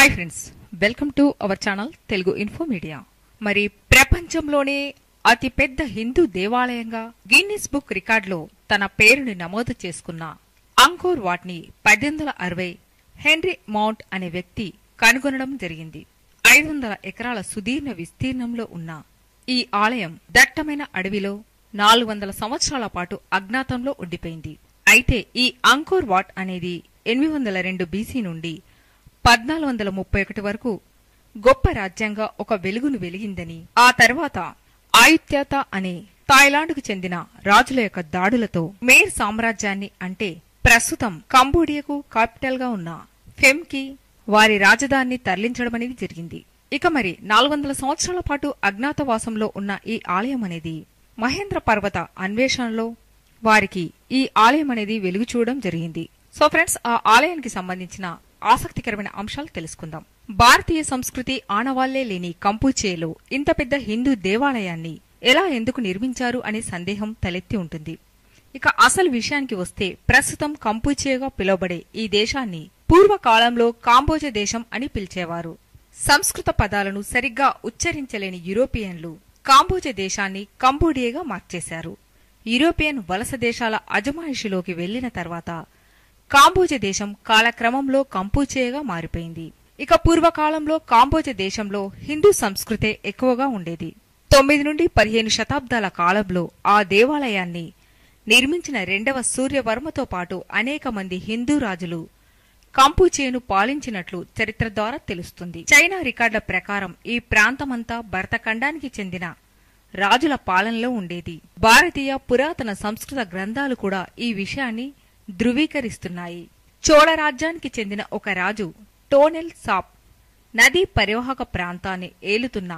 hi friends welcome to our channel Telugu info media మరి ప్రపంచంలోనే అతి పెద్ద హిందూ దేవాలయంగా గిన్నిస్ బుక్ రికార్డులో తన పేరుని నమోదు చేసుకున్న అంకోర్ వాట్ని పద్దెనిమిది వందల అరవై హెన్రీ మౌంట్ అనే వ్యక్తి కనుగొనడం జరిగింది ఐదు వందల ఎకరాల సుదీర్ఘ విస్తీర్ణంలో ఉన్న ఈ ఆలయం దట్టమైన అడవిలో నాలుగు వందల సంవత్సరాల పాటు అజ్ఞాతంలో ఉండిపోయింది అయితే ఈ అంకోర్ వాట్ అనేది ఎనిమిది వందల రెండు బీసీ నుండి పద్నాలుగు వందల ముప్పై ఒకటి వరకు గొప్ప రాజ్యంగా ఒక వెలుగును వెలిగిందని ఆ తర్వాత ఆయుత్యత అనే థాయిలాండ్కు చెందిన రాజుల యొక్క దాడులతో మేర్ సామ్రాజ్యాన్ని అంటే ప్రస్తుతం కంబోడియాకు కాపిటల్ గా ఉన్న ఫెమ్కి వారి రాజధానిని తరలించడం అనేది జరిగింది ఇక మరి నాలుగు వందల సంవత్సరాల పాటు అజ్ఞాతవాసంలో ఉన్న ఈ ఆలయం అనేది మహేంద్ర పర్వత అన్వేషణలో వారికి ఈ ఆలయం అనేది వెలుగు చూడడం జరిగింది సో ఫ్రెండ్స్ ఆ ఆలయానికి సంబంధించిన ఆసక్తికరమైన అంశాలు తెలుసుకుందాం భారతీయ సంస్కృతి ఆనవాళ్లే లేని కంపూచేలో ఇంత పెద్ద హిందూ దేవాలయాన్ని ఎలా ఎందుకు నిర్మించారు అనే సందేహం తలెత్తి ఉంటుంది ఇక అసలు విషయానికి వస్తే ప్రస్తుతం కంపూచేగా పిలువబడే ఈ దేశాన్ని పూర్వకాలంలో కాంబోజ దేశం అని పిలిచేవారు సంస్కృత పదాలను సరిగ్గా ఉచ్చరించలేని యూరోపియన్లు కాంబోజ దేశాన్ని కంబోడియాగా మార్చేశారు యూరోపియన్ వలస దేశాల అజమాయిషిలోకి వెళ్లిన తర్వాత కాంబోజ దేశం కాలక్రమంలో కంపూచేగా మారిపోయింది ఇక పూర్వకాలంలో కాంబోజ దేశంలో హిందూ సంస్కృతే ఎక్కువగా ఉండేది తొమ్మిది నుండి పదిహేను శతాబ్దాల కాలంలో ఆ దేవాలయాన్ని నిర్మించిన రెండవ సూర్యవర్మతో పాటు అనేక మంది హిందూ రాజులు కంపూచేను పాలించినట్లు చరిత్ర ద్వారా తెలుస్తుంది చైనా రికార్డుల ప్రకారం ఈ ప్రాంతమంతా భరతఖండానికి చెందిన రాజుల పాలనలో ఉండేది భారతీయ పురాతన సంస్కృత గ్రంథాలు కూడా ఈ విషయాన్ని ధృవీకరిస్తున్నాయి చోళ రాజ్యానికి చెందిన ఒక రాజు టోనెల్ సాప్ నదీ పరివాహక ప్రాంతాన్ని ఏలుతున్న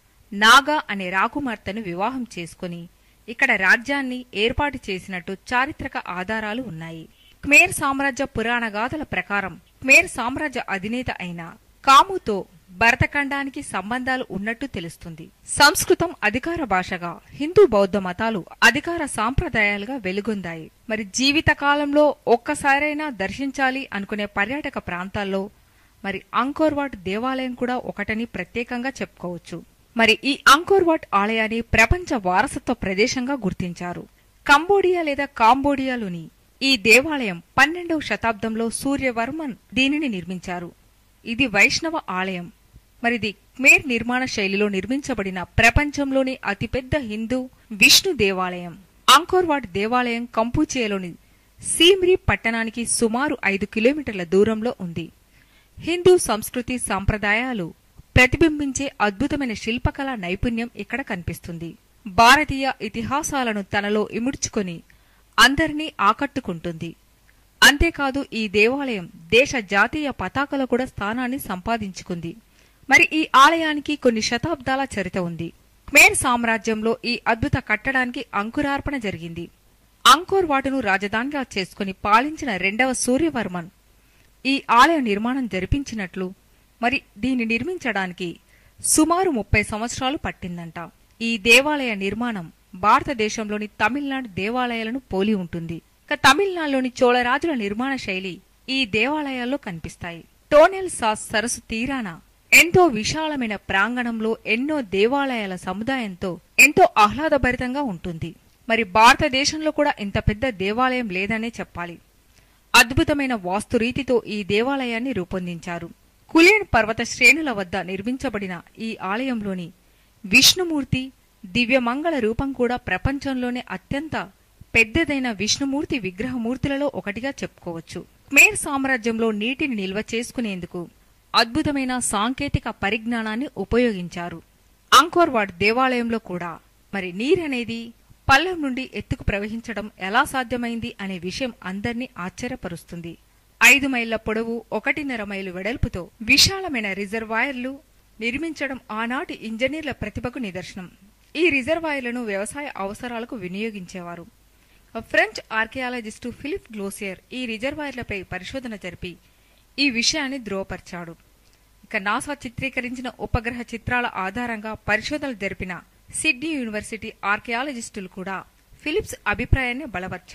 నాగా అనే రాకుమార్తెను వివాహం చేసుకుని ఇక్కడ రాజ్యాన్ని ఏర్పాటు చేసినట్టు చారిత్రక ఆధారాలు ఉన్నాయి క్మేర్ సామ్రాజ్య పురాణ గాథల ప్రకారం క్మేర్ సామ్రాజ్య అధినేత అయిన కాముతో భరతఖండానికి సంబంధాలు ఉన్నట్టు తెలుస్తుంది సంస్కృతం అధికార భాషగా హిందూ బౌద్ధ మతాలు అధికార సాంప్రదాయాలుగా వెలుగొందాయి మరి జీవిత కాలంలో ఒక్కసారైనా దర్శించాలి అనుకునే పర్యాటక ప్రాంతాల్లో మరి అంకోర్వాట్ దేవాలయం కూడా ఒకటని ప్రత్యేకంగా చెప్పుకోవచ్చు మరి ఈ అంకోర్వాట్ ఆలయాన్ని ప్రపంచ వారసత్వ ప్రదేశంగా గుర్తించారు కంబోడియా లేదా కాంబోడియాలోని ఈ దేవాలయం పన్నెండవ శతాబ్దంలో సూర్యవర్మన్ దీనిని నిర్మించారు ఇది వైష్ణవ ఆలయం మరిది క్మేర్ నిర్మాణ శైలిలో నిర్మించబడిన ప్రపంచంలోని అతిపెద్ద హిందూ విష్ణు దేవాలయం అంకోర్వాట్ దేవాలయం కంపూచేలోని సీమ్రి పట్టణానికి సుమారు ఐదు కిలోమీటర్ల దూరంలో ఉంది హిందూ సంస్కృతి సంప్రదాయాలు ప్రతిబింబించే అద్భుతమైన శిల్పకళ నైపుణ్యం ఇక్కడ కనిపిస్తుంది భారతీయ ఇతిహాసాలను తనలో ఇముడ్చుకొని అందరినీ ఆకట్టుకుంటుంది అంతేకాదు ఈ దేవాలయం దేశ జాతీయ పతాకలో కూడా స్థానాన్ని సంపాదించుకుంది మరి ఈ ఆలయానికి కొన్ని శతాబ్దాల చరిత్ర ఉంది క్మేర్ సామ్రాజ్యంలో ఈ అద్భుత కట్టడానికి అంకురార్పణ జరిగింది అంకోర్ వాటును రాజధానిగా చేసుకుని పాలించిన రెండవ సూర్యవర్మన్ ఈ ఆలయ నిర్మాణం జరిపించినట్లు మరి దీన్ని నిర్మించడానికి సుమారు ముప్పై సంవత్సరాలు పట్టిందంట ఈ దేవాలయ నిర్మాణం భారతదేశంలోని తమిళనాడు దేవాలయాలను పోలి ఉంటుంది ఇక తమిళనాడులోని చోళరాజుల నిర్మాణ శైలి ఈ దేవాలయాల్లో కనిపిస్తాయి టోనెల్ సాస్ సరస్సు తీరాన ఎంతో విశాలమైన ప్రాంగణంలో ఎన్నో దేవాలయాల సముదాయంతో ఎంతో ఆహ్లాదభరితంగా ఉంటుంది మరి భారతదేశంలో కూడా ఇంత పెద్ద దేవాలయం లేదనే చెప్పాలి అద్భుతమైన వాస్తురీతితో ఈ దేవాలయాన్ని రూపొందించారు కులేన్ పర్వత శ్రేణుల వద్ద నిర్మించబడిన ఈ ఆలయంలోని విష్ణుమూర్తి దివ్యమంగళ రూపం కూడా ప్రపంచంలోనే అత్యంత పెద్దదైన విష్ణుమూర్తి విగ్రహమూర్తులలో ఒకటిగా చెప్పుకోవచ్చు క్మేర్ సామ్రాజ్యంలో నీటిని నిల్వ చేసుకునేందుకు అద్భుతమైన సాంకేతిక పరిజ్ఞానాన్ని ఉపయోగించారు అంకోర్వాడ్ దేవాలయంలో కూడా మరి నీరనేది పల్లెం నుండి ఎత్తుకు ప్రవహించడం ఎలా సాధ్యమైంది అనే విషయం అందర్నీ ఆశ్చర్యపరుస్తుంది ఐదు మైళ్ల పొడవు ఒకటిన్నర మైలు వెడల్పుతో విశాలమైన రిజర్వాయర్లు నిర్మించడం ఆనాటి ఇంజనీర్ల ప్రతిభకు నిదర్శనం ఈ రిజర్వాయర్లను వ్యవసాయ అవసరాలకు వినియోగించేవారు ఫ్రెంచ్ ఆర్కియాలజిస్టు ఫిలిప్ గ్లోసియర్ ఈ రిజర్వాయర్లపై పరిశోధన జరిపి ఈ విషయాన్ని ధృవపరిచాడు ఇక నాసా చిత్రీకరించిన ఉపగ్రహ చిత్రాల ఆధారంగా పరిశోధనలు జరిపిన సిడ్నీ యూనివర్సిటీ ఆర్కియాలజిస్టులు కూడా ఫిలిప్స్ అభిప్రాయాన్ని బలపర్చారు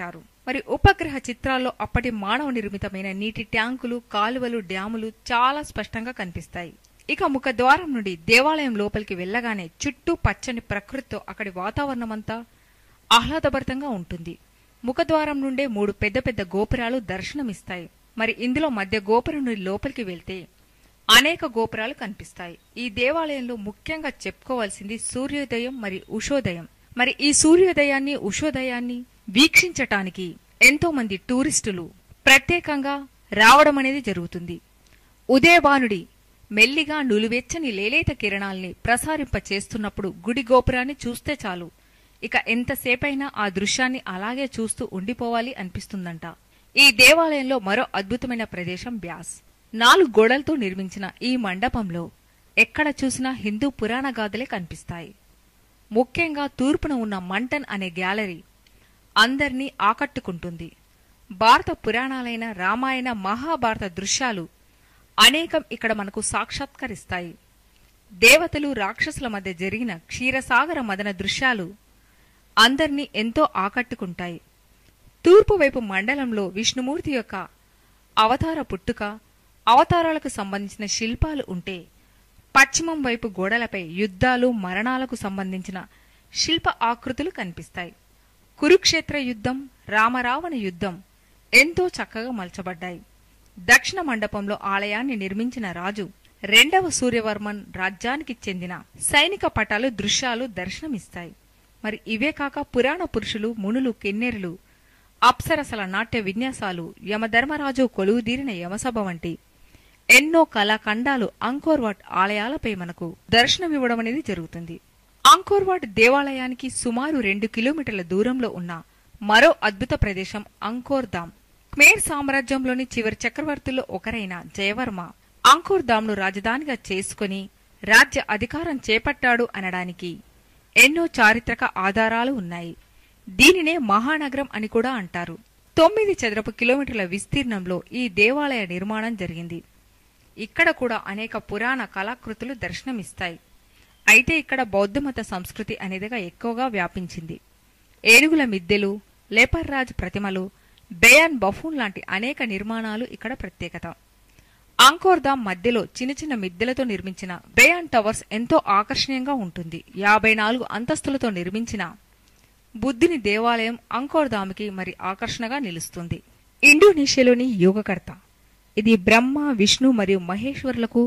మరి ఉపగ్రహ చిత్రాల్లో అప్పటి మానవ నిర్మితమైన నీటి ట్యాంకులు కాలువలు డ్యాములు చాలా స్పష్టంగా కనిపిస్తాయి ఇక ముఖద్వారం నుండి దేవాలయం లోపలికి వెళ్ళగానే చుట్టూ పచ్చని ప్రకృతితో అక్కడి వాతావరణమంతా ఆహ్లాదభరితంగా ఉంటుంది ముఖద్వారం నుండే మూడు పెద్ద పెద్ద గోపురాలు దర్శనమిస్తాయి మరి ఇందులో మధ్య గోపురం నుండి లోపలికి వెళ్తే అనేక గోపురాలు కనిపిస్తాయి ఈ దేవాలయంలో ముఖ్యంగా చెప్పుకోవాల్సింది సూర్యోదయం మరి ఉషోదయం మరి ఈ సూర్యోదయాన్ని ఉషోదయాన్ని వీక్షించటానికి ఎంతో మంది టూరిస్టులు ప్రత్యేకంగా రావడం అనేది జరుగుతుంది ఉదయభానుడి మెల్లిగా నులివెచ్చని లేలేత కిరణాల్ని ప్రసారింప చేస్తున్నప్పుడు గుడి గోపురాన్ని చూస్తే చాలు ఇక ఎంతసేపైనా ఆ దృశ్యాన్ని అలాగే చూస్తూ ఉండిపోవాలి అనిపిస్తుందంట ఈ దేవాలయంలో మరో అద్భుతమైన ప్రదేశం బ్యాస్ నాలుగు గోడలతో నిర్మించిన ఈ మండపంలో ఎక్కడ చూసినా హిందూ పురాణ గాథలే కనిపిస్తాయి ముఖ్యంగా తూర్పున ఉన్న మంటన్ అనే గ్యాలరీ అందర్నీ ఆకట్టుకుంటుంది భారత పురాణాలైన రామాయణ మహాభారత దృశ్యాలు అనేకం ఇక్కడ మనకు సాక్షాత్కరిస్తాయి దేవతలు రాక్షసుల మధ్య జరిగిన క్షీరసాగర మదన దృశ్యాలు అందర్నీ ఎంతో ఆకట్టుకుంటాయి తూర్పు వైపు మండలంలో విష్ణుమూర్తి యొక్క అవతార పుట్టుక అవతారాలకు సంబంధించిన శిల్పాలు ఉంటే పశ్చిమం వైపు గోడలపై యుద్ధాలు మరణాలకు సంబంధించిన శిల్ప ఆకృతులు కనిపిస్తాయి కురుక్షేత్ర యుద్ధం రామరావణ యుద్ధం ఎంతో చక్కగా మలచబడ్డాయి దక్షిణ మండపంలో ఆలయాన్ని నిర్మించిన రాజు రెండవ సూర్యవర్మన్ రాజ్యానికి చెందిన సైనిక పటాలు దృశ్యాలు దర్శనమిస్తాయి మరి ఇవే కాక పురాణ పురుషులు మునులు కిన్నెరులు అప్సరసల నాట్య విన్యాసాలు యమధర్మరాజు కొలువుదీరిన యమసభ వంటి ఎన్నో కళాఖండాలు అంకోర్వాట్ ఆలయాలపై మనకు దర్శనమివ్వడం అనేది జరుగుతుంది అంకోర్వాట్ దేవాలయానికి సుమారు రెండు కిలోమీటర్ల దూరంలో ఉన్న మరో అద్భుత ప్రదేశం అంకోర్ ధామ్ ఖమేర్ సామ్రాజ్యంలోని చివరి చక్రవర్తుల్లో ఒకరైన జయవర్మ అంకోర్ ధామ్ను రాజధానిగా చేసుకుని రాజ్య అధికారం చేపట్టాడు అనడానికి ఎన్నో చారిత్రక ఆధారాలు ఉన్నాయి దీనినే మహానగరం అని కూడా అంటారు తొమ్మిది చదరపు కిలోమీటర్ల విస్తీర్ణంలో ఈ దేవాలయ నిర్మాణం జరిగింది ఇక్కడ కూడా అనేక పురాణ కళాకృతులు దర్శనమిస్తాయి అయితే ఇక్కడ బౌద్ధమత సంస్కృతి అనేదిగా ఎక్కువగా వ్యాపించింది ఏనుగుల మిద్దెలు లేపర్రాజ్ ప్రతిమలు బేయాన్ బఫూన్ లాంటి అనేక నిర్మాణాలు ఇక్కడ ప్రత్యేకత అంకోర్ ధామ్ మధ్యలో చిన్న చిన్న మిద్దెలతో నిర్మించిన బేయాన్ టవర్స్ ఎంతో ఆకర్షణీయంగా ఉంటుంది యాభై నాలుగు అంతస్తులతో నిర్మించిన బుద్ధుని దేవాలయం అంకోర్ ధామ్కి మరి ఆకర్షణగా నిలుస్తుంది ఇండోనేషియాలోని యోగకర్త ఇది బ్రహ్మ విష్ణు మరియు మహేశ్వరులకు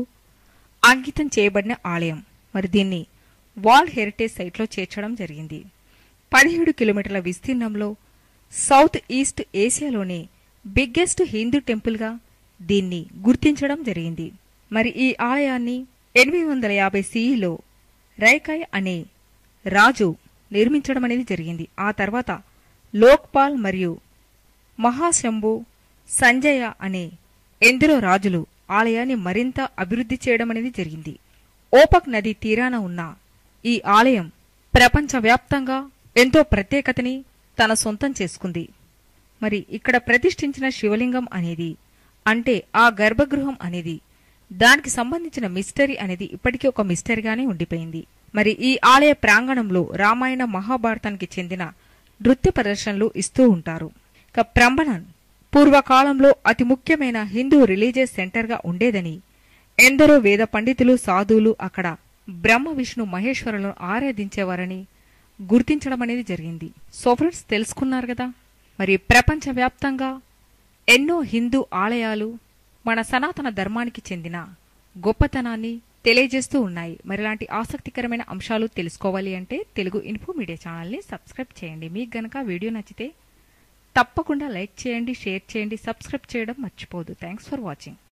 అంకితం చేయబడిన ఆలయం మరి దీన్ని వరల్డ్ హెరిటేజ్ సైట్లో చేర్చడం జరిగింది పదిహేడు కిలోమీటర్ల విస్తీర్ణంలో సౌత్ ఈస్ట్ ఏసియాలోని బిగ్గెస్ట్ హిందూ టెంపుల్గా దీన్ని గుర్తించడం జరిగింది మరి ఈ ఆలయాన్ని ఎనిమిది వందల యాభై సిఈలో రైకాయ్ అనే రాజు నిర్మించడం అనేది జరిగింది ఆ తర్వాత లోక్పాల్ మరియు మహాశంభు సంజయ అనే ఎందరో రాజులు ఆలయాన్ని మరింత అభివృద్ధి చేయడం అనేది జరిగింది ఓపక్ నది తీరాన ఉన్న ఈ ఆలయం ప్రపంచవ్యాప్తంగా ఎంతో ప్రత్యేకతని తన సొంతం చేసుకుంది మరి ఇక్కడ ప్రతిష్ఠించిన శివలింగం అనేది అంటే ఆ గర్భగృహం అనేది దానికి సంబంధించిన మిస్టరీ అనేది ఇప్పటికీ ఒక మిస్టరీగానే ఉండిపోయింది మరి ఈ ఆలయ ప్రాంగణంలో రామాయణ మహాభారతానికి చెందిన నృత్య ప్రదర్శనలు ఇస్తూ ఉంటారు ఇక ప్రంబనన్ పూర్వకాలంలో అతి ముఖ్యమైన హిందూ రిలీజియస్ సెంటర్గా ఉండేదని ఎందరో వేద పండితులు సాధువులు అక్కడ బ్రహ్మ విష్ణు మహేశ్వరులను ఆరాధించేవారని గుర్తించడం అనేది జరిగింది సో ఫ్రెండ్స్ తెలుసుకున్నారు కదా మరి ప్రపంచవ్యాప్తంగా ఎన్నో హిందూ ఆలయాలు మన సనాతన ధర్మానికి చెందిన గొప్పతనాన్ని తెలియజేస్తూ ఉన్నాయి మరి ఇలాంటి ఆసక్తికరమైన అంశాలు తెలుసుకోవాలి అంటే తెలుగు ఇన్ఫో మీడియా ఛానల్ని సబ్స్క్రైబ్ చేయండి మీకు గనక వీడియో నచ్చితే తప్పకుండా లైక్ చేయండి షేర్ చేయండి సబ్స్క్రైబ్ చేయడం మర్చిపోదు థ్యాంక్స్ ఫర్ వాచింగ్